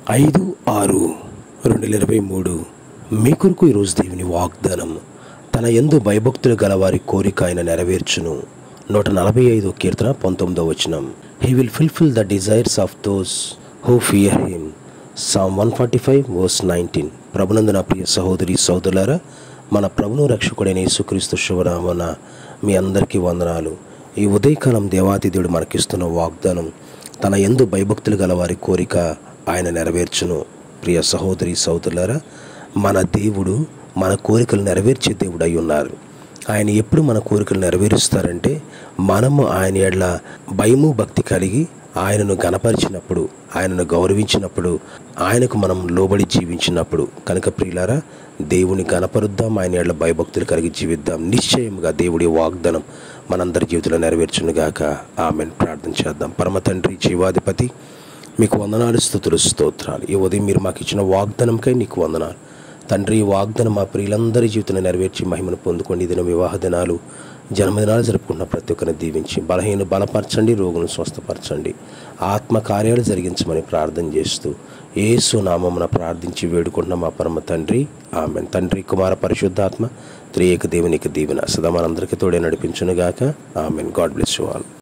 ఐదు ఆరు రెండు వేల ఇరవై మూడు మీ కొరకు ఈరోజు దేవుని వాగ్దానం తన ఎందు భయభక్తులు గల వారి కోరిక ఆయన నెరవేర్చును నూట నలభై ఐదు కీర్తన పంతొమ్మిదో వచనం he will fulfil the desires of those who fear him Psalm one forty five verse nineteen ప్రభునందున ప్రియ సహోదరి సహోదరులారా మన ప్రభును రక్షకుడైన యేసుక్రీస్తు శుభనామన మీ అందరికీ వందనాలు ఈ ఉదయకాలం దేవాతి దేవుడు మనకిస్తున్న వాగ్దానం తన ఎందు భయభక్తులు గల వారి కోరిక ఆయన నెరవేర్చును ప్రియ సహోదరి సహోదరులారా మన దేవుడు మన కోరికలు నెరవేర్చే దేవుడు అయి ఉన్నారు ఆయన ఎప్పుడు మన కోరికలు నెరవేరుస్తారంటే మనము ఆయన ఎడ్ల భయము భక్తి కలిగి ఆయనను గనపరిచినప్పుడు ఆయనను గౌరవించినప్పుడు ఆయనకు మనం లోబడి జీవించినప్పుడు కనుక ప్రియులారా దేవుని గనపరుద్దాం ఆయన ఎడ్ల భయభక్తులు కలిగి జీవిద్దాం నిశ్చయముగా దేవుడి వాగ్దానం మనందరి జీవితంలో నెరవేర్చునుగాక ఆమెను ప్రార్థన చేద్దాం పరమ తండ్రి జీవాధిపతి మీకు వందనాలు స్థుతులు స్తోత్రాలు ఈ ఉదయం మీరు మాకు ఇచ్చిన వాగ్దానంకై నీకు వందనాలు తండ్రి ఈ వాగ్దానం మా ప్రియులందరి జీవితంలో నెరవేర్చి మహిమను పొందుకోండి ఈ దినం వివాహ దినాలు జన్మదినాలు జరుపుకున్న ప్రతి ఒక్కరిని దీవించి బలహీన బలపరచండి రోగులను స్వస్థపరచండి ఆత్మ కార్యాలు జరిగించమని ప్రార్థన చేస్తూ ఏసు నామమున ప్రార్థించి వేడుకుంటున్న మా పరమ తండ్రి ఆమె తండ్రి కుమార పరిశుద్ధాత్మ త్రియేక దేవునికి దీవెన సదా మనందరికీ తోడే నడిపించునుగాక amen God bless you all